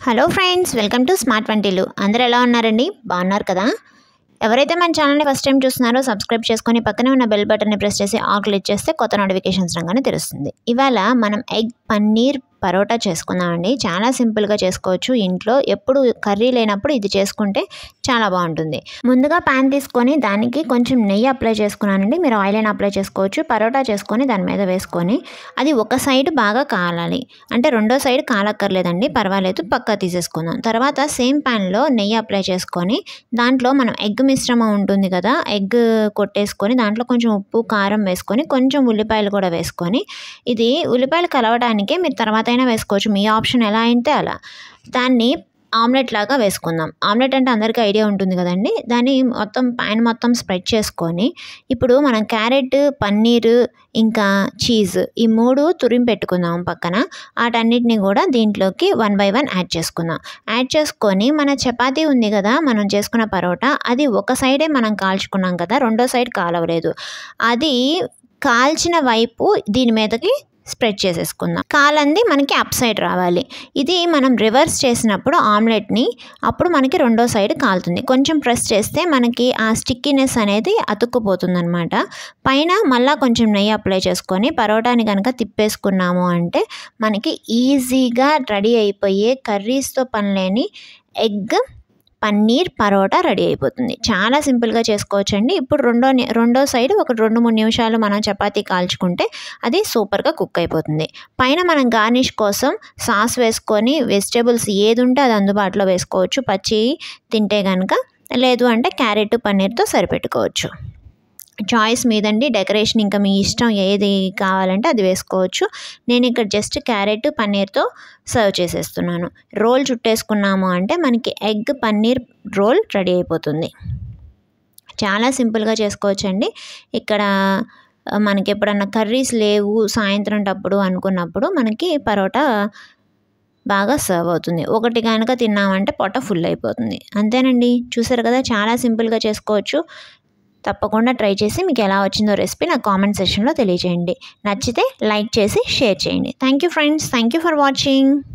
hello friends welcome to smart వంటిల్లు అందరూ ఎలా ఉన్నారండి బాగున్నారు కదా ఎవరైతే మన ఛానల్ని ఫస్ట్ టైం చూస్తున్నారో సబ్స్క్రైబ్ చేసుకొని పక్కనే ఉన్న బెల్ బటన్ని ప్రెస్ చేసి ఆల్ క్లిక్ చేస్తే కొత్త నోటిఫికేషన్స్ రాగానే తెలుస్తుంది ఇవాళ మనం ఎగ్ పన్నీర్ పరోటా చేసుకుందామండి చాలా సింపుల్గా చేసుకోవచ్చు ఇంట్లో ఎప్పుడు కర్రీ లేనప్పుడు ఇది చేసుకుంటే చాలా బాగుంటుంది ముందుగా ప్యాన్ తీసుకొని దానికి కొంచెం నెయ్యి అప్లై చేసుకున్నానండి మీరు ఆయిల్ అయినా అప్లై చేసుకోవచ్చు పరోటా చేసుకొని దాని మీద వేసుకొని అది ఒక సైడ్ బాగా కాలాలి అంటే రెండో సైడ్ కాలక్కర్లేదండి పర్వాలేదు పక్కా తీసేసుకుందాం తర్వాత సేమ్ ప్యాన్లో నెయ్యి అప్లై చేసుకొని దాంట్లో మనం ఎగ్ మిశ్రమం ఉంటుంది కదా ఎగ్ కొట్టేసుకొని దాంట్లో కొంచెం ఉప్పు కారం వేసుకొని కొంచెం ఉల్లిపాయలు కూడా వేసుకొని ఇది ఉల్లిపాయలు కలవడానికే మీరు తర్వాత అయినా వేసుకోవచ్చు మీ ఆప్షన్ ఎలా అయితే అలా దాన్ని ఆమ్లెట్ లాగా వేసుకుందాం ఆమ్లెట్ అంటే అందరికీ ఐడియా ఉంటుంది కదండి దాన్ని మొత్తం పైన మొత్తం స్ప్రెడ్ చేసుకొని ఇప్పుడు మనం క్యారెట్ పన్నీరు ఇంకా చీజ్ ఈ మూడు తురిమి పెట్టుకుందాం పక్కన వాటన్నిటిని కూడా దీంట్లోకి వన్ బై వన్ యాడ్ చేసుకుందాం యాడ్ చేసుకొని మన చపాతీ ఉంది కదా మనం చేసుకున్న పరోటా అది ఒక సైడే మనం కాల్చుకున్నాం కదా రెండో సైడ్ కాలవలేదు అది కాల్చిన వైపు దీని మీదకి స్ప్రెడ్ చేసేసుకుందాం కాలంది మనకి అప్ సైడ్ రావాలి ఇది మనం రివర్స్ చేసినప్పుడు ఆమ్లెట్ని అప్పుడు మనకి రెండో సైడ్ కాలుతుంది కొంచెం ప్రెస్ చేస్తే మనకి ఆ స్టిక్కీనెస్ అనేది అతుక్కుపోతుంది అనమాట పైన మళ్ళీ కొంచెం నెయ్యి అప్లై చేసుకొని పరోటాని కనుక తిప్పేసుకున్నాము అంటే మనకి ఈజీగా రెడీ అయిపోయే కర్రీస్తో పనిలేని ఎగ్ పన్నీర్ పరోటా రెడీ అయిపోతుంది చాలా సింపుల్గా చేసుకోవచ్చండి ఇప్పుడు రెండో ని- రెండో సైడ్ ఒక రెండు మూడు నిమిషాలు మనం చపాతీ కాల్చుకుంటే అది సూపర్గా కుక్ అయిపోతుంది పైన మనం గార్నిష్ కోసం సాస్ వేసుకొని వెజిటేబుల్స్ ఏది ఉంటే అది అందుబాటులో వేసుకోవచ్చు పచ్చి తింటే కనుక లేదు అంటే క్యారెట్ పన్నీర్తో సరిపెట్టుకోవచ్చు చాయిస్ మీదండి డెకరేషన్ ఇంకా మీ ఇష్టం ఏది కావాలంటే అది వేసుకోవచ్చు నేను ఇక్కడ జస్ట్ క్యారెట్ పన్నీర్తో సర్వ్ చేసేస్తున్నాను రోల్ చుట్టేసుకున్నాము అంటే మనకి ఎగ్ పన్నీర్ రోల్ రెడీ అయిపోతుంది చాలా సింపుల్గా చేసుకోవచ్చండి ఇక్కడ ఆ, మనకి ఎప్పుడన్నా కర్రీస్ లేవు సాయంత్రం టప్పుడు అనుకున్నప్పుడు మనకి పరోటా బాగా సర్వ్ అవుతుంది ఒకటి కనుక తిన్నామంటే పొట్ట ఫుల్ అయిపోతుంది అంతేనండి చూసారు కదా చాలా సింపుల్గా చేసుకోవచ్చు తప్పకుండా ట్రై చేసి మీకు ఎలా వచ్చిందో రెసిపీ నాకు కామెంట్ సెక్షన్లో తెలియజేయండి నచ్చితే లైక్ చేసి షేర్ చేయండి thank you friends thank you for watching